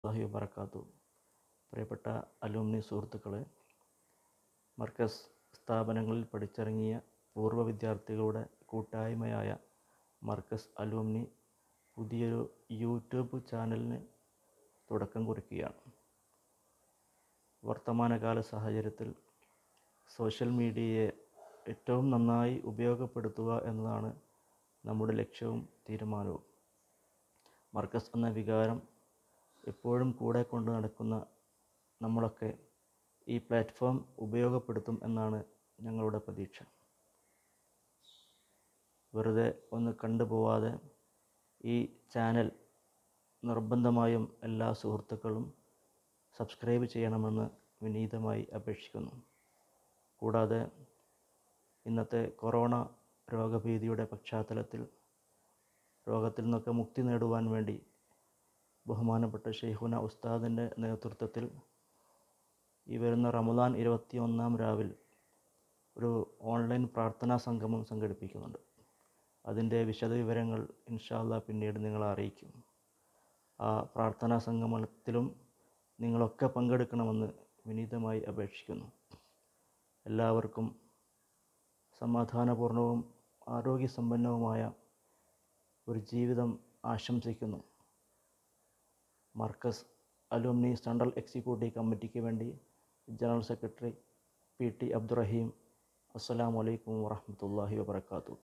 അള്ളാഹി വബർക്കാത്തു പ്രിയപ്പെട്ട അലൂമിനി സുഹൃത്തുക്കളെ മർക്കസ് സ്ഥാപനങ്ങളിൽ പഠിച്ചിറങ്ങിയ പൂർവ്വ വിദ്യാർത്ഥികളുടെ കൂട്ടായ്മയായ മർക്കസ് അലൂമിനി പുതിയൊരു യൂട്യൂബ് ചാനലിന് തുടക്കം കുറിക്കുകയാണ് വർത്തമാനകാല സാഹചര്യത്തിൽ സോഷ്യൽ മീഡിയയെ ഏറ്റവും നന്നായി ഉപയോഗപ്പെടുത്തുക എന്നതാണ് നമ്മുടെ ലക്ഷ്യവും തീരുമാനവും മർക്കസ് എന്ന വികാരം എപ്പോഴും കൂടെ കൊണ്ട് നടക്കുന്ന നമ്മളൊക്കെ ഈ പ്ലാറ്റ്ഫോം ഉപയോഗപ്പെടുത്തും എന്നാണ് ഞങ്ങളുടെ പ്രതീക്ഷ വെറുതെ ഒന്ന് കണ്ടുപോവാതെ ഈ ചാനൽ നിർബന്ധമായും എല്ലാ സുഹൃത്തുക്കളും സബ്സ്ക്രൈബ് ചെയ്യണമെന്ന് വിനീതമായി അപേക്ഷിക്കുന്നു കൂടാതെ ഇന്നത്തെ കൊറോണ രോഗഭീതിയുടെ പശ്ചാത്തലത്തിൽ രോഗത്തിൽ നിന്നൊക്കെ മുക്തി നേടുവാൻ വേണ്ടി ബഹുമാനപ്പെട്ട ഷെയ്ഖുന ഉസ്താദിൻ്റെ നേതൃത്വത്തിൽ ഈ വരുന്ന റമദാൻ ഇരുപത്തി ഒന്നാം രാവിൽ ഒരു ഓൺലൈൻ പ്രാർത്ഥനാ സംഗമം സംഘടിപ്പിക്കുന്നുണ്ട് അതിൻ്റെ വിശദവിവരങ്ങൾ ഇൻഷാല്ല പിന്നീട് നിങ്ങളെ അറിയിക്കും ആ പ്രാർത്ഥനാ സംഗമത്തിലും നിങ്ങളൊക്കെ പങ്കെടുക്കണമെന്ന് വിനീതമായി അപേക്ഷിക്കുന്നു എല്ലാവർക്കും സമാധാനപൂർണവും ആരോഗ്യസമ്പന്നവുമായ ഒരു ജീവിതം ആശംസിക്കുന്നു മർക്കസ് അലുമിനി സെൻട്രൽ എക്സിക്യൂട്ടീവ് കമ്മിറ്റിക്ക് വേണ്ടി general secretary P T Abdurahim അസ്സലാമു അലൈക്കും വറഹ്മത്തുള്ളാഹി വബർക്കാത്തു